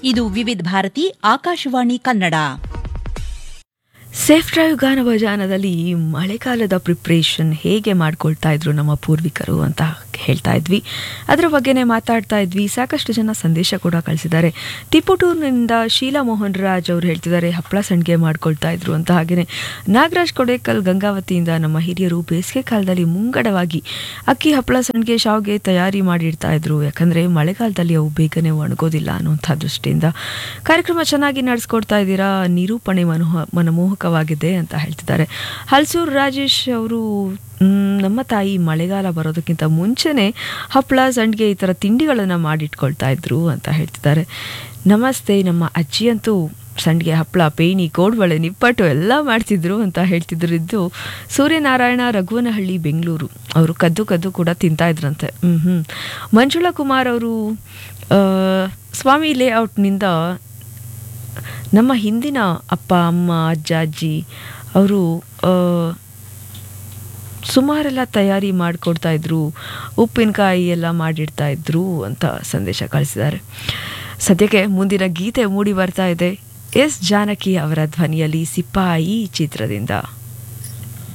ಇದು Vividh Bharati Akashvani Kannada safe drive ಗಾನ ಭಜಾನದಲ್ಲಿ ಮಳೆಗಾಲದ ಪ್ರಿಪ್ರೇಷನ್ ಹೇಗೆ ಮಾಡ್ಕೊಳ್ತಾ ಇದ್ರು ನಮ್ಮ ಪೂರ್ವಿಕರು ಅಂತ ಹೇಳ್ತಾ ಇದ್ವಿ ಅದರ ಬಗ್ಗೆನೇ ಮಾತಾಡ್ತಾ ಇದ್ವಿ ಸಾಕಷ್ಟು ಜನ ಸಂದೇಶ ಕೂಡ ಕಳಿಸಿದ್ದಾರೆ ತಿಪುಟೂರಿನಿಂದ ಶೀಲಾ ಮೋಹನ್ ರಾಜ್ ಅವರು ಹೇಳ್ತಿದ್ದಾರೆ ಹಪ್ಪಳ ಸಂಡಿಗೆ ಮಾಡ್ಕೊಳ್ತಾ ಇದ್ರು ಅಂತ ಹಾಗೆಯೇ ನಾಗರಾಜ್ ಕೊಡೇಕಲ್ ಗಂಗಾವತಿಯಿಂದ ನಮ್ಮ ಹಿರಿಯರು ಬೇಸಿಗೆ ಕಾಲದಲ್ಲಿ ಮುಂಗಡವಾಗಿ ಅಕ್ಕಿ ಹಪ್ಪಳ ಸಂಡಿಗೆ ಶಾವ್ಗೆ ತಯಾರಿ ಮಾಡಿಡ್ತಾ ಇದ್ರು ಯಾಕಂದರೆ ಮಳೆಗಾಲದಲ್ಲಿ ಅವು ಬೇಗನೆ ಒಣಗೋದಿಲ್ಲ ಅನ್ನುವಂಥ ದೃಷ್ಟಿಯಿಂದ ಕಾರ್ಯಕ್ರಮ ಚೆನ್ನಾಗಿ ನಡೆಸ್ಕೊಡ್ತಾ ಇದ್ದೀರಾ ನಿರೂಪಣೆ ಮನೋಹ ಮನಮೋಹಕವಾಗಿದೆ ಅಂತ ಹೇಳ್ತಿದ್ದಾರೆ ಹಲ್ಸೂರು ರಾಜೇಶ್ ಅವರು ಮ್, ನಮ್ಮ ತಾಯಿ ಮಳೆಗಾಲ ಬರೋದಕ್ಕಿಂತ ಮುಂಚೆನೇ ಹಪ್ಪಳ ಸಂಡಿಗೆ ಈ ಥರ ತಿಂಡಿಗಳನ್ನು ಮಾಡಿಟ್ಕೊಳ್ತಾ ಇದ್ರು ಅಂತ ಹೇಳ್ತಿದ್ದಾರೆ ನಮಸ್ತೆ ನಮ್ಮ ಅಜ್ಜಿಯಂತೂ ಸಂಡಿಗೆ ಹಪ್ಪಳ ಪೇಣಿ ಕೋಡ್ಬಳೆ ನಿಪ್ಪಟ್ಟು ಎಲ್ಲ ಮಾಡ್ತಿದ್ರು ಅಂತ ಹೇಳ್ತಿದ್ರು ಇದು ಸೂರ್ಯನಾರಾಯಣ ರಘುವನಹಳ್ಳಿ ಬೆಂಗಳೂರು ಅವರು ಕದ್ದು ಕದ್ದು ಕೂಡ ತಿಂತಾ ಇದ್ರಂತೆ ಹ್ಞೂ ಹ್ಞೂ ಮಂಜುಳಾ ಕುಮಾರ್ ಅವರು ಆ, ಸ್ವಾಮಿ ಲೇಔಟ್ನಿಂದ ನಮ್ಮ ಹಿಂದಿನ ಅಪ್ಪ ಅಮ್ಮ ಅಜ್ಜ ಅಜ್ಜಿ ಅವರು ಸುಮಾರೆಲ್ಲ ತಯಾರಿ ಮಾಡಿಕೊಡ್ತಾ ಇದ್ರು ಉಪ್ಪಿನಕಾಯಿ ಎಲ್ಲ ಮಾಡಿಡ್ತಾ ಇದ್ರು ಅಂತ ಸಂದೇಶ ಕಳಿಸಿದ್ದಾರೆ ಸದ್ಯಕ್ಕೆ ಮುಂದಿನ ಗೀತೆ ಮೂಡಿ ಬರ್ತಾ ಇದೆ ಎಸ್ ಜಾನಕಿ ಅವರ ಧ್ವನಿಯಲ್ಲಿ ಸಿಪಾಯಿ ಚಿತ್ರದಿಂದ